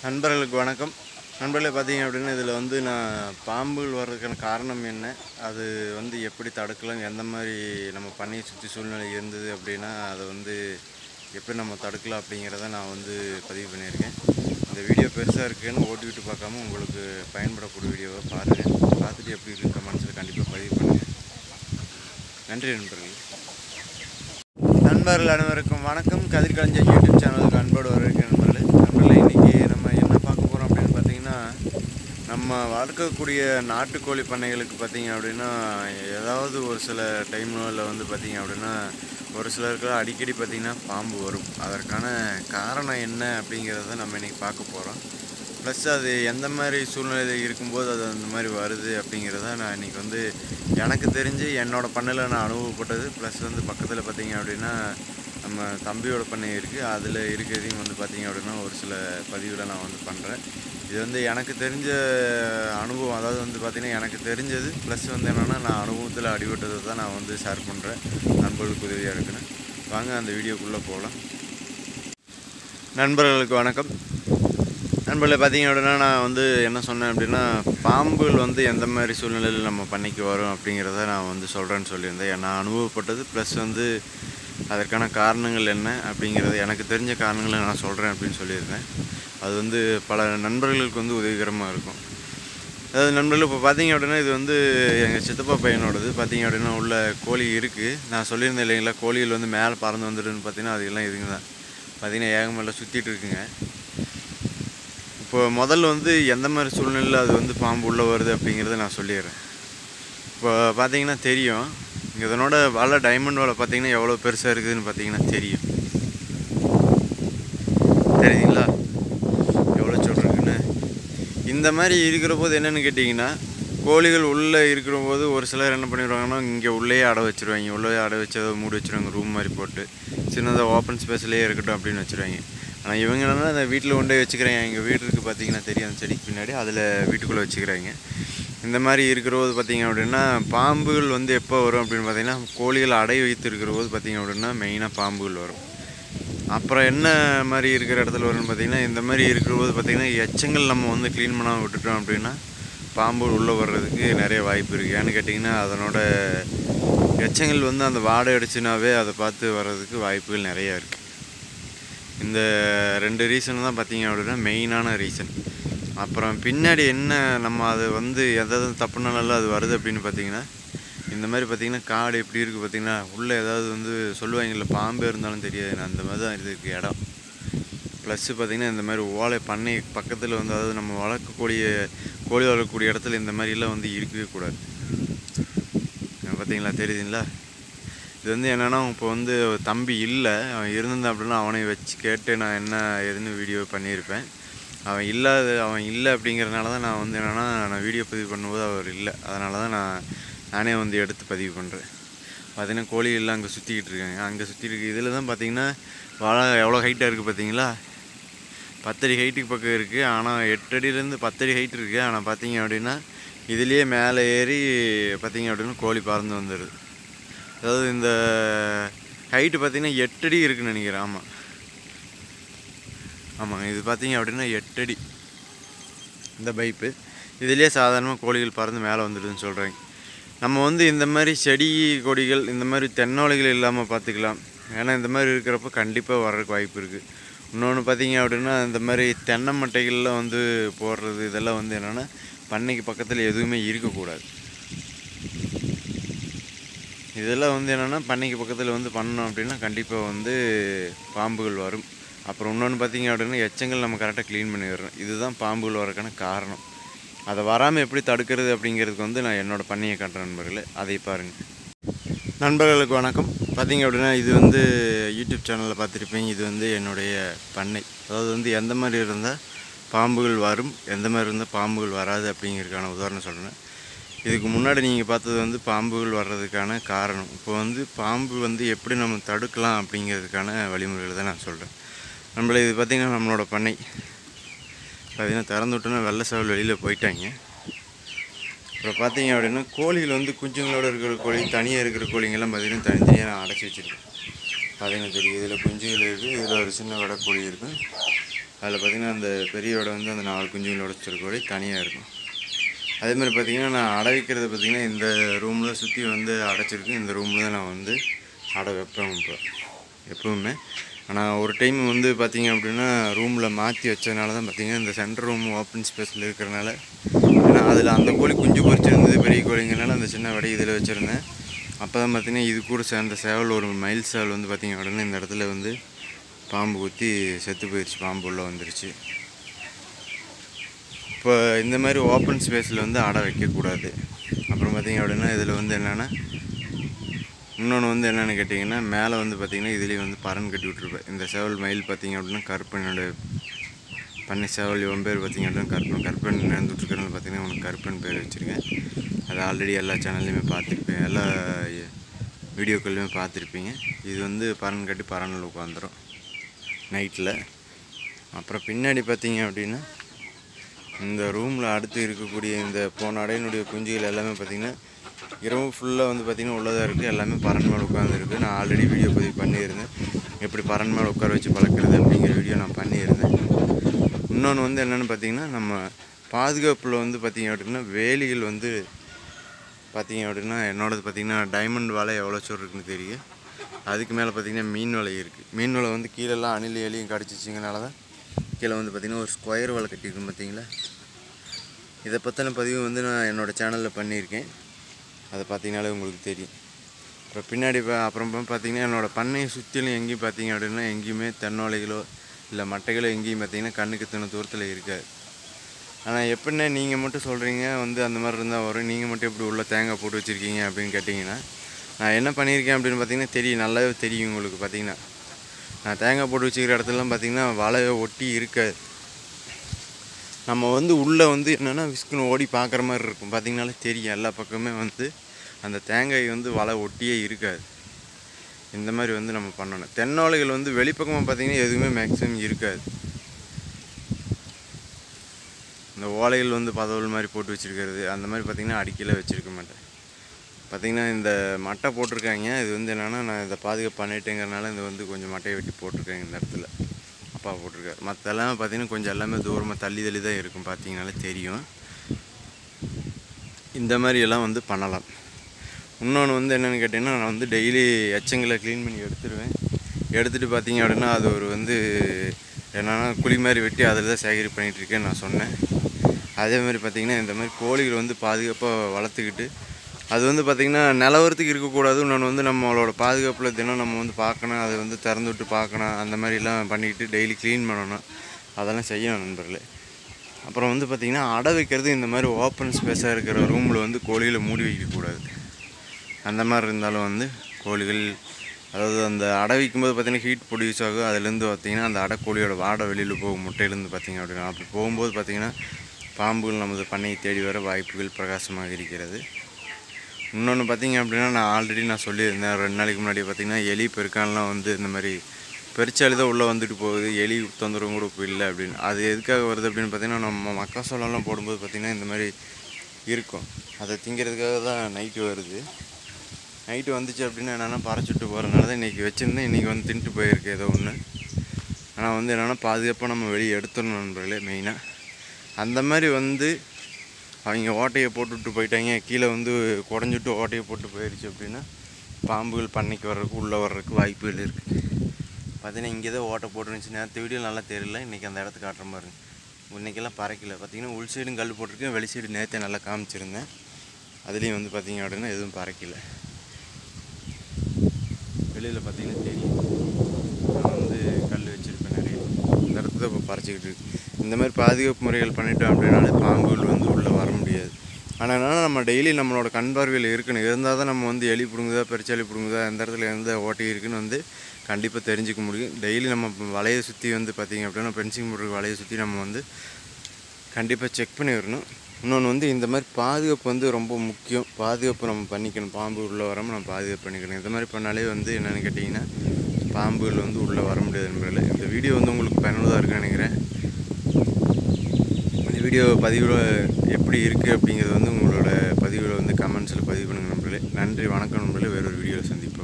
நண்பர்களுக்கு வணக்கம் நண்பர்களே பார்த்தீங்க அப்படின்னா இதில் வந்து நான் பாம்புகள் வர்றதுக்கான காரணம் என்ன அது வந்து எப்படி தடுக்கலாம் எந்த மாதிரி நம்ம பண்ணையை சுற்றி சூழ்நிலை இருந்தது அப்படின்னா அதை வந்து எப்படி நம்ம தடுக்கலாம் அப்படிங்கிறத நான் வந்து பதிவு பண்ணியிருக்கேன் இந்த வீடியோ பெருசாக இருக்குன்னு ஓட்டி விட்டு பார்க்காம உங்களுக்கு பயன்படக்கூடிய வீடியோவை பாருங்கள் பார்த்துட்டு எப்படி இருக்கு கமெண்ட்ஸில் கண்டிப்பாக பதிவு பண்ணுங்கள் நன்றி நண்பர்களே நண்பர்கள் அனைவருக்கும் வணக்கம் கதிர்கலைஞர் யூடியூப் சேனலுக்கு அன்போடு வரவேற்க நண்பர்களே நண்பர்களே இன்றைக்கி நம்ம என்ன பார்க்க போகிறோம் அப்படின்னு பார்த்தீங்கன்னா நம்ம வளர்க்கக்கூடிய நாட்டுக்கோழி பண்ணைகளுக்கு பார்த்தீங்க அப்படின்னா ஏதாவது ஒரு சில டைம்ல வந்து பார்த்தீங்க அப்படின்னா ஒரு சிலருக்கு அடிக்கடி பார்த்திங்கன்னா பாம்பு வரும் அதற்கான காரணம் என்ன அப்படிங்கிறத நம்ம இன்றைக்கி பார்க்க போகிறோம் ப்ளஸ் அது எந்த மாதிரி சூழ்நிலை இருக்கும்போது அது அந்த மாதிரி வருது அப்படிங்கிறத நான் இன்றைக்கி வந்து எனக்கு தெரிஞ்சு என்னோடய பண்ணையில் நான் அனுபவப்பட்டது ப்ளஸ் வந்து பக்கத்தில் பார்த்தீங்க அப்படின்னா நம்ம தம்பியோட பண்ணை இருக்குது அதில் இருக்கிறதையும் வந்து பார்த்தீங்க அப்படின்னா ஒரு சில பதிவில் நான் வந்து பண்ணுறேன் இது வந்து எனக்கு தெரிஞ்ச அனுபவம் அதாவது வந்து பார்த்திங்கன்னா எனக்கு தெரிஞ்சது ப்ளஸ் வந்து என்னென்னா நான் அனுபவத்தில் அடிபட்டதை தான் நான் வந்து ஷேர் பண்ணுறேன் நண்பர்களுக்கு உதவியாக இருக்குன்னு வாங்க அந்த வீடியோக்குள்ளே போகலாம் நண்பர்களுக்கு வணக்கம் நண்பர்களே பார்த்தீங்க அப்படின்னா நான் வந்து என்ன சொன்னேன் அப்படின்னா பாம்புகள் வந்து எந்த மாதிரி சூழ்நிலையில் நம்ம பண்ணிக்கு வரும் அப்படிங்கிறத நான் வந்து சொல்கிறேன்னு சொல்லியிருந்தேன் நான் அனுபவப்பட்டது ப்ளஸ் வந்து அதற்கான காரணங்கள் என்ன அப்படிங்கிறது எனக்கு தெரிஞ்ச காரணங்களை நான் சொல்கிறேன் அப்படின்னு சொல்லியிருந்தேன் அது வந்து பல நண்பர்களுக்கு வந்து உதவிகரமாக இருக்கும் அதாவது நண்பர்கள் இப்போ பார்த்தீங்க அப்படின்னா இது வந்து எங்கள் சித்தப்பா பையனோடது பார்த்தீங்க அப்படின்னா உள்ள கோழி இருக்குது நான் சொல்லியிருந்தேன் இல்லைங்களா கோழிகள் வந்து மேலே பறந்து வந்துடுன்னு பார்த்தீங்கன்னா அதுக்கெல்லாம் இதுங்க தான் பார்த்தீங்கன்னா ஏகமெல்லாம் சுற்றிட்டு இருக்குங்க இப்போ முதல்ல வந்து எந்த மாதிரி சூழ்நிலையில் அது வந்து பாம்பு உள்ளே வருது அப்படிங்கிறத நான் சொல்லிடுறேன் இப்போ பார்த்தீங்கன்னா தெரியும் இதனோட வலை டைமண்ட் வலை பார்த்தீங்கன்னா எவ்வளோ பெருசாக இருக்குதுன்னு பார்த்தீங்கன்னா தெரியும் தெரியுதுங்களா எவ்வளோ சொல்கிறதுக்குன்னு இந்த மாதிரி இருக்கிற போது என்னென்னு கேட்டிங்கன்னா கோழிகள் உள்ளே இருக்கிற போது ஒரு சிலர் என்ன பண்ணிடுவாங்கன்னா இங்கே உள்ளேயே அடை வச்சுருவாங்க உள்ளே அடை வச்சு அதை மூடி வச்சுருவாங்க ரூம் மாதிரி போட்டு சின்னதாக ஓப்பன் ஸ்பேஸ்லேயே இருக்கட்டும் அப்படின்னு வச்சுருவாங்க ஆனால் இவங்க என்னன்னா அந்த வீட்டில் கொண்டே வச்சுக்கிறாங்க எங்கள் வீடு இருக்குது பார்த்தீங்கன்னா தெரியும் அந்த செடிக்கு பின்னாடி அதில் வீட்டுக்குள்ளே வச்சுக்கிறாங்க இந்த மாதிரி இருக்கிற போது பார்த்தீங்க அப்படின்னா பாம்புகள் வந்து எப்போ வரும் அப்படின்னு பார்த்தீங்கன்னா கோழிகள் அடை வைத்து இருக்கிற போது பார்த்தீங்க அப்படின்னா மெயினாக பாம்புகள் வரும் அப்புறம் என்ன மாதிரி இருக்கிற இடத்துல வரும்னு பார்த்தீங்கன்னா இந்த மாதிரி இருக்கிற போது பார்த்தீங்கன்னா எச்சங்கள் நம்ம வந்து க்ளீன் பண்ணாமல் விட்டுட்டோம் அப்படின்னா பாம்புகள் உள்ளே வர்றதுக்கு நிறைய வாய்ப்பு இருக்குது ஏன்னு கேட்டிங்கன்னா அதனோட எச்சங்கள் வந்து அந்த வாடை அடிச்சுனாவே அதை பார்த்து வர்றதுக்கு வாய்ப்புகள் நிறையா இருக்குது இந்த ரெண்டு ரீசன் தான் பார்த்தீங்க அப்படின்னா மெயினான ரீசன் அப்புறம் பின்னாடி என்ன நம்ம அது வந்து எதாவது தப்புனாலும் அது வருது அப்படின்னு பார்த்தீங்கன்னா இந்த மாதிரி பார்த்தீங்கன்னா காடு எப்படி இருக்குது பார்த்தீங்கன்னா உள்ளே ஏதாவது வந்து சொல்லுவாங்கல்ல பாம்பு இருந்தாலும் தெரியாது அந்த மாதிரி தான் இதுக்கு இடம் ப்ளஸ்ஸு பார்த்திங்கன்னா இந்த மாதிரி ஓலை பண்ணை பக்கத்தில் வந்து அதாவது நம்ம வளர்க்கக்கூடிய கோழி வளர்க்கக்கூடிய இடத்துல இந்த மாதிரிலாம் வந்து இருக்கவே கூடாது பார்த்தீங்களா தெரியுதுங்களா இது வந்து என்னென்னா இப்போ வந்து தம்பி இல்லை அவன் இருந்திருந்தான் அப்படின்னா அவனை வச்சு கேட்டு நான் என்ன ஏதுன்னு வீடியோ பண்ணியிருப்பேன் அவன் இல்லாத அவன் இல்லை அப்படிங்கிறனால தான் நான் வந்து என்னென்னா நான் வீடியோ பதிவு பண்ணும்போது அவர் இல்லை அதனால தான் நான் நானே வந்து எடுத்து பதிவு பண்ணுறேன் பார்த்தீங்கன்னா கோழிகள்லாம் அங்கே சுற்றிக்கிட்டு இருக்காங்க அங்கே சுற்றி இருக்கு இதில் தான் பார்த்தீங்கன்னா வாழை எவ்வளோ ஹைட்டாக இருக்குது பார்த்தீங்களா பத்தடி ஹைட்டுக்கு பக்கம் இருக்குது ஆனால் எட்டு அடியிலேருந்து பத்தடி ஹைட் இருக்குது ஆனால் பார்த்தீங்க அப்படின்னா இதுலேயே மேலே ஏறி பார்த்தீங்க அப்படின்னா கோழி பறந்து வந்துடுது அதாவது இந்த ஹைட்டு பார்த்தீங்கன்னா எட்டடி இருக்குன்னு நினைக்கிறேன் ஆமாம் ஆமாங்க இது பார்த்தீங்க அப்படின்னா எட்டடி இந்த பைப்பு இதுலேயே சாதாரணமாக கோழிகள் பறந்து மேலே வந்துடுதுன்னு சொல்கிறாங்க நம்ம வந்து இந்த மாதிரி செடி கொடிகள் இந்த மாதிரி தென்னோலைகள் இல்லாமல் பார்த்துக்கலாம் ஏன்னா இந்த மாதிரி இருக்கிறப்ப கண்டிப்பாக வர்றதுக்கு வாய்ப்பு இருக்குது இன்னொன்று பார்த்தீங்க அப்படின்னா இந்த மாதிரி தென்னை மட்டைகள்லாம் வந்து போடுறது இதெல்லாம் வந்து என்னென்னா பண்ணைக்கு பக்கத்தில் எதுவுமே இருக்கக்கூடாது இதெல்லாம் வந்து என்னென்னா பண்ணைக்கு பக்கத்தில் வந்து பண்ணோம் அப்படின்னா கண்டிப்பாக வந்து பாம்புகள் வரும் அப்புறம் இன்னொன்று பார்த்தீங்க அப்படின்னா எச்சங்கள் நம்ம கரெக்டாக க்ளீன் பண்ணிடுறோம் இதுதான் பாம்புகள் வரக்கான காரணம் அதை வராமல் எப்படி தடுக்கிறது அப்படிங்கிறதுக்கு வந்து நான் என்னோடய பண்ணையை காட்டுறேன் நண்பர்களே அதை பாருங்கள் நண்பர்களுக்கு வணக்கம் பார்த்தீங்க அப்படின்னா இது வந்து யூடியூப் சேனலில் பார்த்துருப்பீங்க இது வந்து என்னுடைய பண்ணை அதாவது வந்து எந்த மாதிரி இருந்தால் பாம்புகள் வரும் எந்த மாதிரி இருந்தால் பாம்புகள் வராது அப்படிங்கிறதுக்கான உதாரணம் சொல்கிறேன் இதுக்கு முன்னாடி நீங்கள் பார்த்தது வந்து பாம்புகள் வர்றதுக்கான காரணம் இப்போ வந்து பாம்பு வந்து எப்படி நம்ம தடுக்கலாம் அப்படிங்கிறதுக்கான வழிமுறைகளை தான் நான் சொல்கிறேன் நம்மள இது பார்த்திங்கன்னா நம்மளோட பண்ணை பார்த்திங்கன்னா திறந்து விட்டோன்னா வெள்ளை சேவல் வெளியில் போயிட்டாங்க அப்புறம் பார்த்தீங்க அப்படின்னா கோழிகள் வந்து குஞ்சுங்களோட இருக்கிற கோழி தனியாக இருக்கிற கோழிங்கெல்லாம் பார்த்திங்கன்னா தனித்தனியாக நான் அடைச்சி வச்சுருக்கேன் பார்த்தீங்கன்னா தெரியும் இதில் குஞ்சுகள் இருக்குது இதில் ஒரு சின்ன வடக்கோழி இருக்குது அதில் பார்த்திங்கன்னா அந்த பெரியயோட வந்து அந்த நாலு குஞ்சுங்களோட வச்சிருக்கோட தனியாக இருக்கும் அதே மாதிரி பார்த்திங்கன்னா நான் அடை வைக்கிறது பார்த்திங்கன்னா இந்த ரூமில் சுற்றி வந்து அடைச்சிருக்கு இந்த ரூமில் தான் நான் வந்து அடை வைப்பேன் இப்போ எப்பவுமே ஆனால் ஒரு டைம் வந்து பார்த்திங்க அப்படின்னா ரூமில் மாற்றி வச்சதுனால தான் பார்த்திங்கன்னா இந்த சென்டர் ரூம் ஓப்பன் ஸ்பேஸில் இருக்கிறனால ஏன்னா அதில் அந்த கோழி குஞ்சு பொறிச்சிருந்தது பெரிய கோழிங்கனால அந்த சின்ன வடை இதில் வச்சுருந்தேன் அப்போ தான் பார்த்திங்கன்னா இது கூட சேர்ந்த சேவல் ஒரு மயில் சேவல் வந்து பார்த்திங்க அப்படின்னா இந்த இடத்துல வந்து பாம்பு குத்தி செத்து போயிடுச்சு பாம்பு உள்ளே வந்துருச்சு இப்போ இந்த மாதிரி ஓப்பன் ஸ்பேஸில் வந்து அடை வைக்கக்கூடாது அப்புறம் பார்த்திங்க அப்படின்னா இதில் வந்து என்னென்னா இன்னொன்று வந்து என்னென்னு கேட்டிங்கன்னா மேலே வந்து பார்த்திங்கன்னா இதுலேயும் வந்து பறன் கட்டி விட்ருப்பேன் இந்த சேவல் மயில் பார்த்திங்க அப்படின்னா கருப்பனோட பண்ணை சேவல் இவன் பேர் பார்த்திங்க அப்படின்னா கருப்பன் கருப்பன் நடந்துட்டுருக்கிறனால பார்த்திங்கன்னா உனக்கு கருப்பன் பேர் வச்சுருக்கேன் அது ஆல்ரெடி எல்லா சேனல்லையுமே பார்த்துருப்பேன் எல்லா வீடியோக்கள்லையுமே பார்த்துருப்பீங்க இது வந்து பறன் கட்டி பறனில் உட்காந்துரும் நைட்டில் அப்புறம் பின்னாடி பார்த்தீங்க அப்படின்னா இந்த ரூமில் அடுத்து இருக்கக்கூடிய இந்த போன அடையினுடைய குஞ்சுகள் எல்லாமே பார்த்திங்கன்னா இரவு ஃபுல்லாக வந்து பார்த்திங்கன்னா உள்ளதாக இருக்குது எல்லாமே பறன் மேலே உட்காந்துருக்கு நான் ஆல்ரெடி வீடியோ பதிவு பண்ணியிருந்தேன் எப்படி பறன் மேலே உட்கார வச்சு பழக்கிறது அப்படிங்கிற வீடியோ நான் பண்ணியிருந்தேன் இன்னொன்று வந்து என்னென்னு பார்த்தீங்கன்னா நம்ம பாதுகாப்பில் வந்து பார்த்திங்க அப்படின்னா வேலிகள் வந்து பார்த்தீங்க அப்படின்னா என்னோடது பார்த்திங்கன்னா டைமண்ட் வலை எவ்வளோ சோறு இருக்குன்னு தெரியும் அதுக்கு மேலே பார்த்திங்கன்னா மீன் வலை இருக்குது மீன் வலை வந்து கீழெல்லாம் அணில் எலியும் கடிச்சிச்சிங்கனால தான் கீழே வந்து பார்த்திங்கன்னா ஒரு ஸ்கொயர் வலை கட்டியிருக்கும் பார்த்தீங்களா இதை பற்றின பதிவு வந்து நான் என்னோடய சேனலில் பண்ணியிருக்கேன் அதை பார்த்தீங்கனாலே உங்களுக்கு தெரியும் அப்புறம் பின்னாடி பா- அப்புறம் பார்த்தீங்கன்னா என்னோடய பண்ணையை சுற்றிலும் எங்கேயும் பார்த்தீங்க அப்படின்னா எங்கேயுமே தென்னோலைகளோ இல்லை மட்டைகளோ எங்கேயும் பார்த்தீங்கன்னா கண்ணுக்கு தின தூரத்தில் இருக்காது ஆனால் எப்படின்னா நீங்கள் மட்டும் சொல்கிறீங்க வந்து அந்த மாதிரி இருந்தால் வரும் நீங்கள் மட்டும் எப்படி உள்ள தேங்காய் போட்டு வச்சுருக்கீங்க அப்படின்னு கேட்டிங்கன்னா நான் என்ன பண்ணியிருக்கேன் அப்படின்னு பார்த்தீங்கன்னா தெரியும் நல்லாவே தெரியும் உங்களுக்கு பார்த்தீங்கன்னா நான் தேங்காய் போட்டு வச்சுக்கிற இடத்துலலாம் பார்த்தீங்கன்னா வலையை ஒட்டி இருக்காது நம்ம வந்து உள்ளே வந்து என்னென்னா விஸ்குன்னு ஓடி பார்க்குற மாதிரி இருக்கும் பார்த்தீங்கனாலே தெரியும் எல்லா பக்கமே வந்து அந்த தேங்காய் வந்து வலை ஒட்டியே இருக்காது இந்த மாதிரி வந்து நம்ம பண்ணணும் தென்னோலைகள் வந்து வெளிப்பக்கமாக பார்த்தீங்கன்னா எதுவுமே மேக்ஸிமம் இருக்காது இந்த ஓலைகள் வந்து பதவல் மாதிரி போட்டு வச்சுருக்கிறது அந்த மாதிரி பார்த்திங்கன்னா அடிக்கல வச்சுருக்க மாட்டேன் பார்த்திங்கன்னா இந்த மட்டை போட்டிருக்காங்க இது வந்து என்னென்னா நான் இதை பாதுகாப்பு பண்ணிட்டேங்கிறனால இது வந்து கொஞ்சம் மட்டையை வெட்டி போட்டிருக்கேன் இந்த இடத்துல அப்பா போட்டிருக்காரு மற்ற எல்லாமே பார்த்திங்கன்னா கொஞ்சம் எல்லாமே தூரமாக தள்ளி தள்ளி தான் இருக்கும் பார்த்தீங்கனாலே தெரியும் இந்த மாதிரி எல்லாம் வந்து பண்ணலாம் இன்னொன்று வந்து என்னென்னு கேட்டிங்கன்னா நான் வந்து டெய்லி எச்சங்களை க்ளீன் பண்ணி எடுத்துருவேன் எடுத்துகிட்டு பார்த்தீங்க அப்படின்னா அது ஒரு வந்து என்னென்னா குழி மாதிரி வெட்டி அதில் தான் சேகரிப்பு பண்ணிகிட்டு இருக்கேன்னு நான் சொன்னேன் அதே மாதிரி பார்த்திங்கன்னா இந்த மாதிரி கோழிகள் வந்து பாதுகாப்பாக வளர்த்துக்கிட்டு அது வந்து பார்த்திங்கன்னா நிலவரத்துக்கு இருக்கக்கூடாது இன்னொன்று வந்து நம்மளோட பாதுகாப்பில் தினம் நம்ம வந்து பார்க்கணும் அதை வந்து திறந்து விட்டு பார்க்கணும் அந்த மாதிரிலாம் பண்ணிக்கிட்டு டெய்லி க்ளீன் பண்ணணும் அதெல்லாம் செய்யணும் நண்பர்களே அப்புறம் வந்து பார்த்திங்கன்னா அடை வைக்கிறது இந்த மாதிரி ஓப்பன் ஸ்பேஸாக இருக்கிற ரூமில் வந்து கோழிகளை மூடி வைக்கக்கூடாது அந்த மாதிரி இருந்தாலும் வந்து கோழிகள் அதாவது அந்த அடை வைக்கும்போது பார்த்திங்கன்னா ஹீட் ப்ரொடியூஸ் ஆகும் அதுலேருந்து பார்த்திங்கன்னா அந்த அடை கோழியோட வாடை வெளியில் போகும் முட்டையிலேருந்து பார்த்திங்க அப்படின்னா அப்படி போகும்போது பார்த்திங்கன்னா பாம்புகள் நமது பண்ணையை தேடி வர வாய்ப்புகள் பிரகாசமாக இருக்கிறது இன்னொன்று பார்த்தீங்க அப்படின்னா நான் ஆல்ரெடி நான் சொல்லியிருந்தேன் ரெண்டு நாளைக்கு முன்னாடி பார்த்தீங்கன்னா எலி பெருக்கான்லாம் வந்து இந்த மாதிரி பெருச்சாலி தான் உள்ளே வந்துட்டு போகுது எலி தொந்தரவும் கூட இப்போ இல்லை அப்படின்னு அது எதுக்காக வருது அப்படின்னு பார்த்தீங்கன்னா நம்ம மக்காசோளம்லாம் போடும்போது பார்த்திங்கன்னா இந்த மாதிரி இருக்கும் அதை திங்கிறதுக்காக தான் நைட்டு வருது நைட்டு வந்துச்சு அப்படின்னா என்னென்னா பறச்சுட்டு போகிறதுனால தான் இன்றைக்கி வச்சுருந்தேன் இன்றைக்கி வந்து தின்ட்டு போயிருக்கு ஏதோ ஒன்று ஆனால் வந்து என்னென்னா பாதுகாப்பாக நம்ம வெளியே எடுத்துடணும் நண்பர்களே மெயினாக அந்த மாதிரி வந்து அவங்க ஓட்டையை போட்டுவிட்டு போயிட்டாங்க கீழே வந்து குடஞ்சிட்டு ஓட்டையை போட்டு போயிடுச்சு அப்படின்னா பாம்புகள் பண்ணைக்கு வர்றதுக்கு உள்ளே வர்றதுக்கு வாய்ப்புகள் இருக்குது பார்த்தீங்கன்னா இங்கே தான் ஓட்டை போட்டுருந்துச்சு நேற்று வீடியோ நல்லா தெரியல இன்றைக்கி அந்த இடத்துக்கு காட்டுற மாதிரி இருக்கு இன்றைக்கெல்லாம் பறக்கல பார்த்தீங்கன்னா உள் சைடும் கல் போட்டிருக்கேன் வெளி சைடு நேற்றே நல்லா காமிச்சிருந்தேன் அதுலேயும் வந்து பார்த்தீங்க அப்படின்னா எதுவும் பறக்கல வெளியில் பார்த்தீங்கன்னா தெரியும் நான் வந்து கல் வச்சுருப்பேன் நிறைய இந்த இடத்துல இப்போ பறிச்சிக்கிட்டு இருக்கு இந்த மாதிரி பாதுகாப்பு முறைகள் பண்ணிட்டோம் அப்படின்னாலே பாம்புகள் வந்து உள்ளே வர முடியாது ஆனால் என்னன்னா நம்ம டெய்லி நம்மளோட கண் பார்வையில் இருக்கணும் இருந்தால் தான் நம்ம வந்து எலி பிடுங்குதா பெருச்சாலி பிடுங்குதா எந்த இடத்துல எந்த ஓட்டை இருக்குன்னு வந்து கண்டிப்பாக தெரிஞ்சுக்க முடியும் டெய்லி நம்ம வலையை சுற்றி வந்து பார்த்திங்க அப்படின்னா பென்சிங் போடுற வலையை சுற்றி நம்ம வந்து கண்டிப்பாக செக் பண்ணிடணும் இன்னொன்று வந்து இந்த மாதிரி பாதுகாப்பு வந்து ரொம்ப முக்கியம் பாதுகாப்பு நம்ம பண்ணிக்கணும் பாம்பு உள்ளே வராமல் நம்ம பாதுகாப்பு பண்ணிக்கணும் இந்த மாதிரி பண்ணாலே வந்து என்னென்னு கேட்டிங்கன்னா பாம்புகள் வந்து உள்ளே வர முடியாது நண்பர்களே இந்த வீடியோ வந்து உங்களுக்கு பயனுள்ளதாக இருக்குன்னு நினைக்கிறேன் இந்த வீடியோ பதிவில் எப்படி இருக்குது அப்படிங்கிறது வந்து உங்களோட பதிவில் வந்து கமெண்ட்ஸில் பதிவு பண்ணுங்கள் நண்பர்களே நன்றி வணக்கம் நண்பர்களே வேறொரு வீடியோவில் சந்திப்போம்